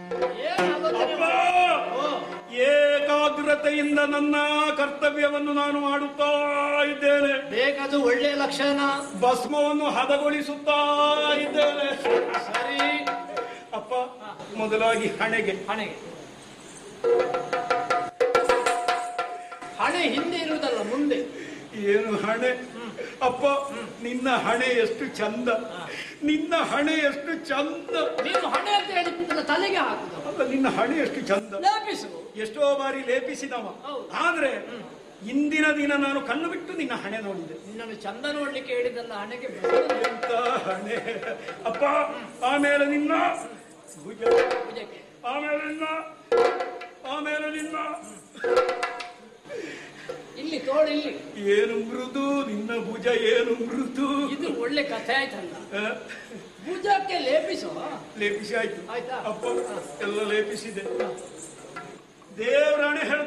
ಏನ್ ಆಲೋಚನೆ ಅಪ್ಪ! ಮಾಡಿ- ಓ, ಏಕಾಗ್ರತೆಯಿಂದ ನನ್ನ ಕರ್ತವ್ಯವನ್ನು ನಾನು ಮಾಡುತ್ತಾ ಇದ್ದೇನೆ ಬೇಕದು ಒಳ್ಳೆಯ ಲಕ್ಷಣ ಭಸ್ಮವನ್ನು ಹದಗೊಳಿಸುತ್ತಾ ಇದ್ದೇನೆ ಸರಿ ಅಪ್ಪ ಮೊದಲಾಗಿ ಹಣೆಗೆ ಹಣೆಗೆ ಹಣೆ ಹಿಂದೆ ಇರುವುದಲ್ಲ ಮುಂದೆ ಏನು ಹಣೆ ಅಪ್ಪ ನಿನ್ನ ಹಣೆ ಎಷ್ಟು ಚಂದ ನಿನ್ನ ಹಣೆ ಎಷ್ಟು ಚಂದ ನೀನು ಹಣೆ ಅಂತ ಹೇಳಿದ್ದಲ್ಲ ತಲೆಗೆ ಹಾಕುದು ಅಲ್ಲ ನಿನ್ನ ಹಣೆ ಎಷ್ಟು ಚಂದ ಲೇಪಿಸು ಎಷ್ಟೋ ಬಾರಿ ಲೇಪಿಸಿದವ ಹೌದು. ಆದ್ರೆ ಇಂದಿನ ದಿನ ನಾನು ಕಣ್ಣು ಬಿಟ್ಟು ನಿನ್ನ ಹಣೆ ನೋಡಿದೆ ನಿನ್ನನ್ನು ಚಂದ ನೋಡ್ಲಿಕ್ಕೆ ಹೇಳಿದಲ್ಲ ಹಣೆಗೆ ಬೆಸರದು ಎಂತ ಹಣೆ ಅಪ್ಪ ಆಮೇಲೆ ನಿನ್ನ ಭುಜ ಭುಜಕ್ಕೆ ಆಮೇಲೆ ನಿನ್ನ ಆಮೇಲೆ ನಿನ್ನ ಇಲ್ಲಿ ತೋಳು ಇಲ್ಲಿ ಏನು ಮೃದು ನಿನ್ನ ಭುಜ ಏನು ಮೃದು ಇದು ಒಳ್ಳೆ ಕಥೆ ಆಯ್ತಲ್ಲ ಆ, ಭುಜಕ್ಕೆ ಲೇಪಿಸು ಲೇಪಿಸಿ ಆಯ್ತು ಆಯ್ತಾ? ಅಪ್ಪ ಎಲ್ಲ ಲೇಪಿಸಿದೆ ದೇಹ